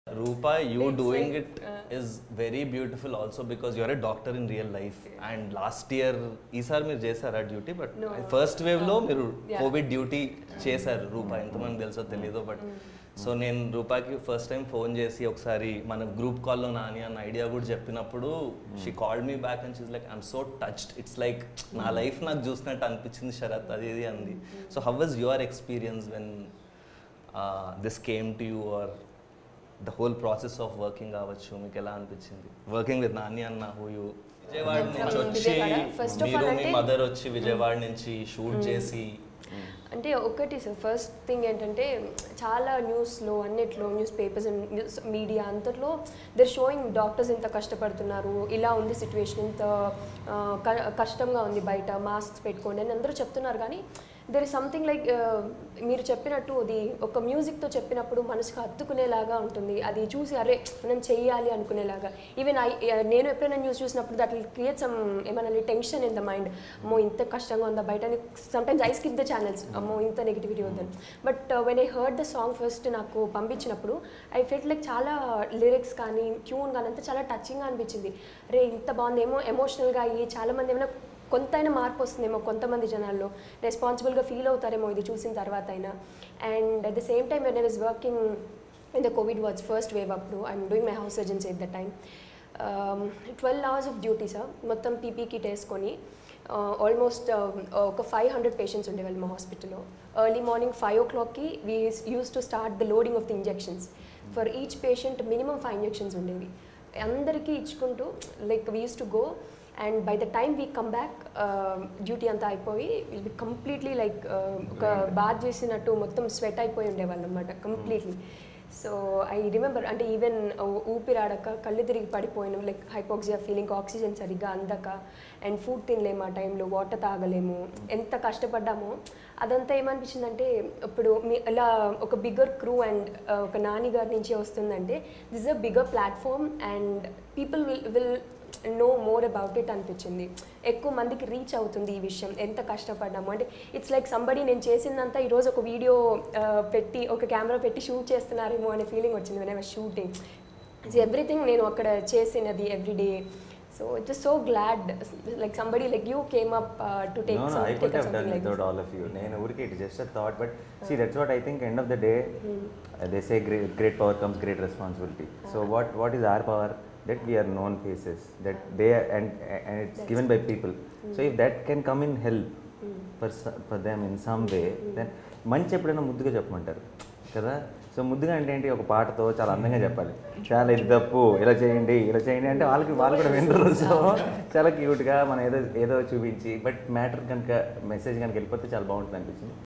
Rupa, you It's doing like, it uh, is very beautiful also because you're a doctor in real life. And last year, ఈసారి మీరు చేశారా duty but No. First wave లో Uh, మీరు yeah. COVID duty చేశారు రూపా ఎంతమంది తెలుసో తెలియదు but so నేను రూపాకి ఫస్ట్ టైం ఫోన్ చేసి ఒకసారి మన గ్రూప్ కాల్లో నాని అన్న ఐడియా కూడా చెప్పినప్పుడు she called me back and she's like I'm so touched it's like నా లైఫ్ నాకు చూసినట్టు అనిపించింది శరత్ అది ఇది అంది so how was your experience when this came to you or the whole process of working కావచ్చు మీకు ఎలా అనిపించింది వర్కింగ్ విత్ నాని అన్న హూ యూ విజయవాడ From నుంచి వచ్చి విజయవాడ. First of all మీరు మీ అంటే- మదర్ వచ్చి విజయవాడ నుంచి షూట్ చేసి అంటే ఒకటి సార్ ఫస్ట్ థింగ్ ఏంటంటే చాలా న్యూస్లో అన్నిట్లో న్యూస్ పేపర్స్ న్యూస్ మీడియా అంతట్లో దర్ షోయింగ్ డాక్టర్స్ ఎంత కష్టపడుతున్నారు ఇలా ఉంది సిచ్యువేషన్ ఇంత ఆ, క- కష్టంగా ఉంది బయట మాస్క్స్ పెట్టుకోండి అని అందరూ చెప్తున్నారు కానీ దెర్ ఇస్ సంథింగ్ లైక్ మీరు చెప్పినట్టు అది ఒక మ్యూజిక్తో చెప్పినప్పుడు మనసుకు హత్తుకునేలాగా ఉంటుంది అది చూసి అరే మనం చెయ్యాలి అనుకునేలాగా ఈవెన్ ఐ నేను ఎప్పుడైనా న్యూస్ చూసినప్పుడు దట్ విల్ క్రియేట్ సమ్ ఏమన్నా టెన్షన్ ఇన్ ద మైండ్ అమ్మో ఇంత కష్టంగా ఉందా బయట sometimes I skip the channels అమ్మో ఇంత నెగిటివిటీ వద్దని but when I heard the song first నాకు పంపించినప్పుడు ఐ ఫెల్ట్ లైక్ చాలా లిరిక్స్ కానీ ట్యూన్ కానీ అంతా చాలా టచింగ్గా అనిపించింది రే ఇంత బాగుంది ఏమో ఎమోషనల్గా అయ్యి చాలామంది ఏమైనా కొంతైనా మార్పు వస్తుందేమో కొంతమంది జనాల్లో రెస్పాన్సిబుల్గా ఫీల్ అవుతారేమో ఇది చూసిన తర్వాత అయినా and at the same time when I was working in the COVID was first wave అప్పుడు I'm doing my house surgeons at the time twelve hours of duty sir మొత్తం పీపీ కిట్ వేసుకొని almost ఒక five hundred patients ఉండేవాళ్ళు మా హాస్పిటల్లో early morning five ఓ క్లాక్కి we use to start the loading of the injections for each patient minimum five injections ఉండేవి అందరికీ ఇచ్చుకుంటూ like we use to go and by the time we come back duty అంతా అయిపోయి will be completely like ఒక bath చేసినట్టు మొత్తం sweat అయిపోయి ఉండేవాళ్ళు అనమాట కంప్లీట్లీ సో ఐ రిమెంబర్ అంటే ఈవెన్ ఊపిరాడక కళ్ళు తిరిగి పడిపోయినాం లైక్ హైపోక్సియా ఫీలింగ్ ఆక్సిజన్ సరిగ్గా అందక అండ్ ఫుడ్ తినలేము ఆ టైంలో వాటర్ తాగలేము ఎంత కష్టపడ్డామో అదంతా ఏమనిపించిందంటే ఇప్పుడు మీ ఇలా ఒక బిగ్గర్ క్రూ అండ్ ఒక నాని గారి నుంచి వస్తుందంటే this a bigger platform and people will will know more about it అనిపించింది ఎక్కువ మందికి రీచ్ అవుతుంది ఈ విషయం ఎంత కష్టపడ్డాము అంటే ఇట్స్ లైక్ సంబడి నేను చేసిందంతా ఈరోజు ఒక వీడియో పెట్టి ఒక కెమెరా పెట్టి షూట్ చేస్తున్నారేమో అనే ఫీలింగ్ వచ్చింది వెన్ ఐ షూటింగ్ ఎవ్రీథింగ్ నేను అక్కడ చేసినది everyday so it is so glad like somebody like you came up to take No, no, I could have done without all of you. నేను ఊరికి it is just a thought, but see, that's what I think. End of the day, uh, they say great, great power comes great responsibility. So what what is our power? That we are known faces. That they are, and and it's given by people. So if that can come in help for s- for them in some way, then మంచి ఎప్పుడైనా ముద్దుగా చెప్పమంటారు కదా so ముద్దుగా అంటే ఏంటి ఒక పాటతో చాలా అందంగా చెప్పాలి చాలా ఇది తప్పు ఇలా చేయండి ఇలా చేయండి అంటే వాళ్ళకి వాళ్ళు కూడా వినరు సో చాలా క్యూట్గా మనం ఏదో ఏదో చూపించి బట్ మ్యాటర్ కనుక మెసేజ్ కనుక వెళ్ళిపోతే చాలా బాగుంటుంది అనిపించింది